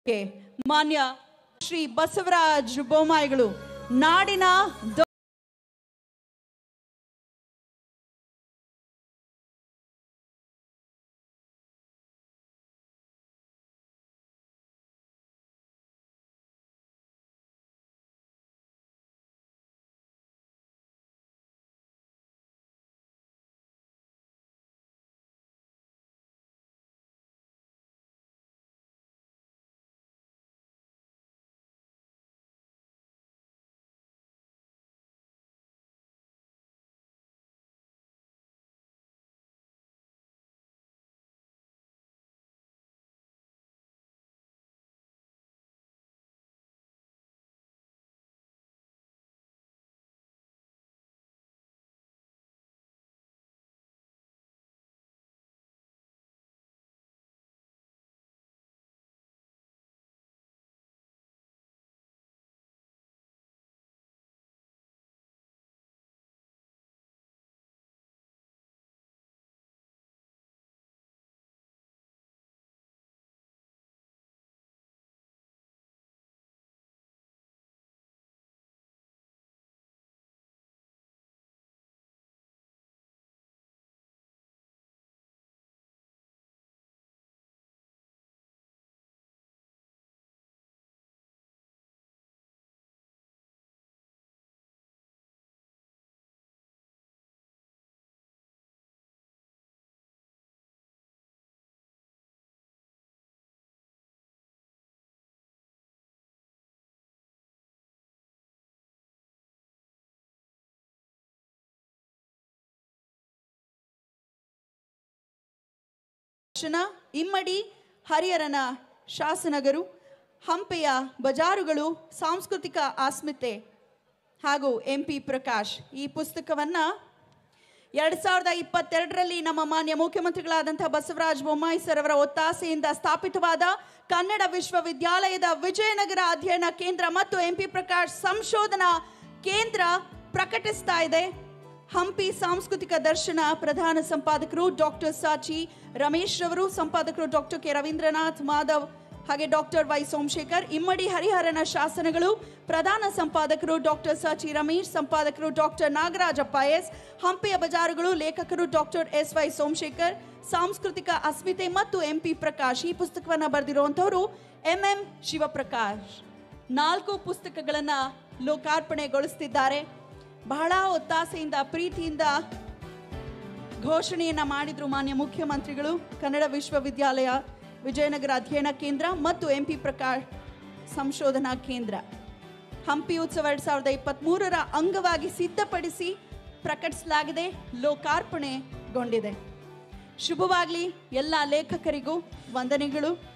K ಮಾನ್ಯ ಶ್ರೀ ಬಸವರಾಜ್ ಬೊಮ್ಮಾಯಿಗಳು ನಾಡಿನ ದೊ- ದರ್ಶನ ಇಮ್ಮಡಿ ಹರಿಹರನ ಶಾಸನಗರು ಹಂಪೆಯ ಬಜಾರುಗಳು ಸಾಂಸ್ಕೃತಿಕ ಅಸ್ಮಿತೆ ಹಾಗೂ ಎಂ ಪಿ ಪ್ರಕಾಶ್ ಈ ಪುಸ್ತಕವನ್ನ ಎರಡ್ ಸಾವಿರದ ಇಪ್ಪತ್ತೆರಡರಲ್ಲಿ ನಮ್ಮ ಮಾನ್ಯ ಮುಖ್ಯಮಂತ್ರಿಗಳಾದಂತಹ ಬಸವರಾಜ ಬೊಮ್ಮಾಯಿ ಸರ್ ಅವರ ಒತ್ತಾಸೆಯಿಂದ ಸ್ಥಾಪಿತವಾದ ಕನ್ನಡ ವಿಶ್ವವಿದ್ಯಾಲಯದ ವಿಜಯನಗರ ಅಧ್ಯಯನ ಕೇಂದ್ರ ಮತ್ತು ಎಂ ಪಿ ಪ್ರಕಾಶ್ ಸಂಶೋಧನಾ ಕೇಂದ್ರ ಪ್ರಕಟಿಸ್ತಾ ಇದೆ ಹಂಪಿ ಸಾಂಸ್ಕೃತಿಕ ದರ್ಶನ ಪ್ರಧಾನ ಸಂಪಾದಕರು ಡಾಕ್ಟರ್ ಸಾಚಿ ರಮೇಶ್ ರವರು ಸಂಪಾದಕರು ಡಾಕ್ಟರ್ ಕೆ ರವೀಂದ್ರನಾಥ್ ಮಾಧವ್ ಹಾಗೆ ಡಾಕ್ಟರ್ ವೈ ಸೋಮಶೇಖರ್ ಇಮ್ಮಡಿ ಹರಿಹರನ ಶಾಸನಗಳು ಪ್ರಧಾನ ಸಂಪಾದಕರು ಡಾಕ್ಟರ್ ಸಚಿ ರಮೇಶ್ ಸಂಪಾದಕರು ಡಾಕ್ಟರ್ ನಾಗರಾಜಪ್ಪ ಎಸ್ ಹಂಪಿಯ ಬಜಾರುಗಳು ಲೇಖಕರು ಡಾಕ್ಟರ್ ಎಸ್ ವೈ ಸೋಮಶೇಖರ್ ಸಾಂಸ್ಕೃತಿಕ ಅಸ್ಮಿತೆ ಮತ್ತು ಎಂ ಪಿ ಪ್ರಕಾಶ್ ಈ ಪುಸ್ತಕವನ್ನು ಬರೆದಿರುವಂಥವರು ಎಂ ಎಂ ಶಿವಪ್ರಕಾಶ್ ನಾಲ್ಕು ಪುಸ್ತಕಗಳನ್ನ ಲೋಕಾರ್ಪಣೆಗೊಳಿಸ್ತಿದ್ದಾರೆ ಬಹಳ ಒತ್ತಾಸೆಯಿಂದ ಪ್ರೀತಿಯಿಂದ ಘೋಷಣೆಯನ್ನ ಮಾಡಿದ್ರು ಮಾನ್ಯ ಮುಖ್ಯಮಂತ್ರಿಗಳು ಕನ್ನಡ ವಿಶ್ವವಿದ್ಯಾಲಯ ವಿಜಯನಗರ ಅಧ್ಯಯನ ಕೇಂದ್ರ ಮತ್ತು ಎಂ ಪಿ ಪ್ರಕಾಶ್ ಸಂಶೋಧನಾ ಕೇಂದ್ರ ಹಂಪಿ ಉತ್ಸವ ಎರಡ್ ಸಾವಿರದ ಇಪ್ಪತ್ತ್ಮೂರರ ಅಂಗವಾಗಿ ಸಿದ್ಧಪಡಿಸಿ ಪ್ರಕಟಿಸಲಾಗಿದೆ ಲೋಕಾರ್ಪಣೆಗೊಂಡಿದೆ ಶುಭವಾಗಲಿ ಎಲ್ಲ ಲೇಖಕರಿಗೂ ವಂದನೆಗಳು